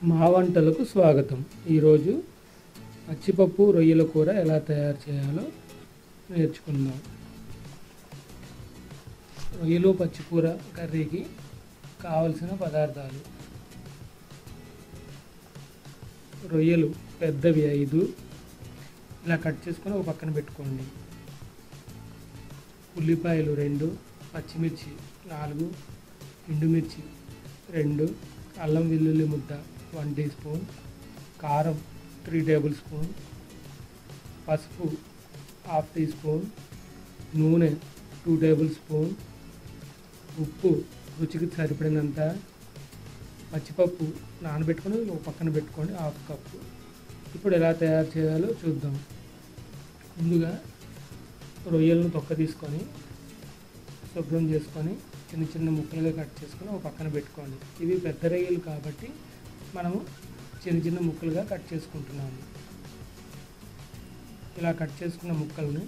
మా వంటలకు స్వాగతం ఈరోజు పచ్చిపప్పు రొయ్యల కూర ఎలా తయారు చేయాలో నేర్చుకుందాం రొయ్యలు పచ్చికూర కర్రీకి కావలసిన పదార్థాలు రొయ్యలు పెద్దవి ఐదు ఇలా కట్ చేసుకొని ఒక పక్కన పెట్టుకోండి ఉల్లిపాయలు రెండు పచ్చిమిర్చి నాలుగు ఎండుమిర్చి రెండు అల్లం వెల్లుల్లి ముద్ద వన్ టీ స్పూన్ కారం త్రీ టేబుల్ స్పూన్ పసుపు హాఫ్ టీ స్పూన్ నూనె టూ టేబుల్ స్పూన్ ఉప్పు రుచికి సరిపడినంత పచ్చిపప్పు నానబెట్టుకొని ఒక పక్కన పెట్టుకోండి హాఫ్ కప్పు ఇప్పుడు ఎలా తయారు చేయాలో చూద్దాం ముందుగా రొయ్యలను తొక్క తీసుకొని శుభ్రం చేసుకొని చిన్న చిన్న ముక్కలుగా కట్ చేసుకొని ఒక పక్కన పెట్టుకోండి ఇవి పెద్ద రొయ్యలు కాబట్టి మనము చిన్న చిన్న ముక్కలుగా కట్ చేసుకుంటున్నాము ఇలా కట్ చేసుకున్న ముక్కల్ని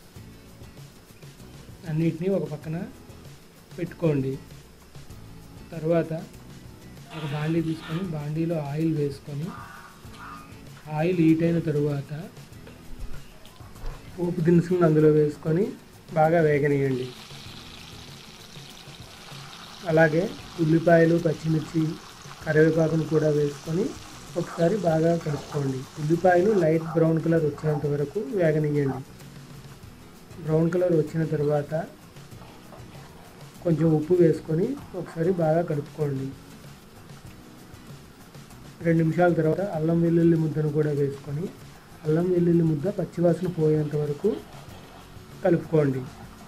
అన్నిటినీ ఒక పక్కన పెట్టుకోండి తర్వాత ఒక బాండీ తీసుకొని బాండీలో ఆయిల్ వేసుకొని ఆయిల్ హీట్ అయిన తరువాత పోపు దినుసులను అందులో వేసుకొని బాగా వేగనీయండి అలాగే ఉల్లిపాయలు పచ్చిమిర్చి కరివేపాకును కూడా వేసుకొని ఒకసారి బాగా కలుపుకోండి ఉల్లిపాయలు లైట్ బ్రౌన్ కలర్ వచ్చేంత వరకు వేగనీయండి బ్రౌన్ కలర్ వచ్చిన తర్వాత కొంచెం ఉప్పు వేసుకొని ఒకసారి బాగా కలుపుకోండి రెండు నిమిషాల తర్వాత అల్లం వెల్లుల్లి ముద్దను కూడా వేసుకొని అల్లం వెల్లుల్లి ముద్ద పచ్చివాసన పోయేంత వరకు కలుపుకోండి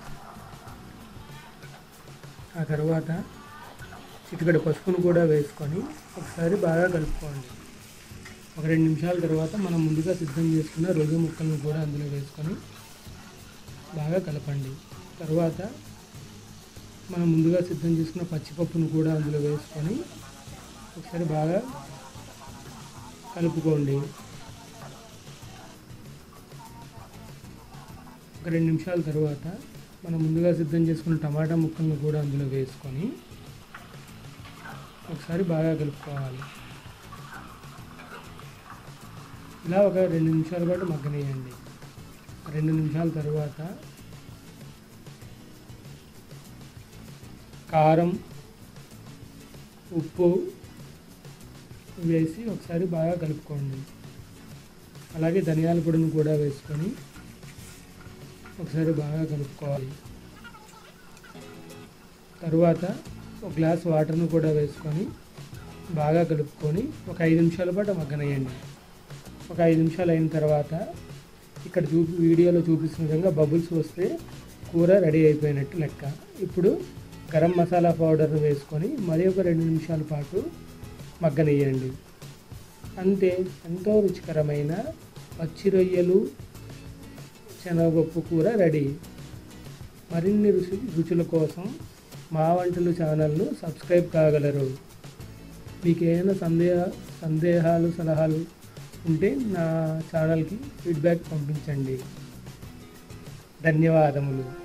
ఆ తర్వాత చిటికడ పసుపును కూడా వేసుకొని ఒకసారి బాగా కలుపుకోండి ఒక రెండు నిమిషాల తర్వాత మనం ముందుగా సిద్ధం చేసుకున్న రొయ్య ముక్కలను కూడా అందులో వేసుకొని బాగా కలపండి తర్వాత మనం ముందుగా సిద్ధం చేసుకున్న పచ్చిపప్పును కూడా అందులో వేసుకొని ఒకసారి బాగా కలుపుకోండి ఒక రెండు నిమిషాల తర్వాత మనం ముందుగా సిద్ధం చేసుకున్న టమాటా ముక్కలను కూడా అందులో వేసుకొని ఒకసారి బాగా కలుపుకోవాలి ఇలా ఒక రెండు నిమిషాల పాటు మగ్గనేయండి రెండు నిమిషాల తర్వాత కారం ఉప్పు వేసి ఒకసారి బాగా కలుపుకోండి అలాగే ధనియాల పొడిని కూడా వేసుకొని ఒకసారి బాగా కలుపుకోవాలి తరువాత ఒక గ్లాస్ వాటర్ను కూడా వేసుకొని బాగా కలుపుకొని ఒక ఐదు నిమిషాల పాటు మగ్గనేయండి ఒక ఐదు నిమిషాలు అయిన తర్వాత ఇక్కడ చూపి వీడియోలో చూపిస్తున్న విధంగా బబుల్స్ వస్తే కూర రెడీ అయిపోయినట్టు లెక్క ఇప్పుడు గరం మసాలా పౌడర్ను వేసుకొని మరి ఒక రెండు నిమిషాల పాటు మగ్గనియ్యండి అంతే ఎంతో రుచికరమైన పచ్చి రొయ్యలు శనగపప్పు కూర రెడీ మరిన్ని రుచి రుచుల కోసం మా వంటలు ఛానల్ను సబ్స్క్రైబ్ కాగలరు మీకు ఏమైనా సందేహ సందేహాలు సలహాలు ఉంటే నా ఛానల్కి ఫీడ్బ్యాక్ పంపించండి ధన్యవాదములు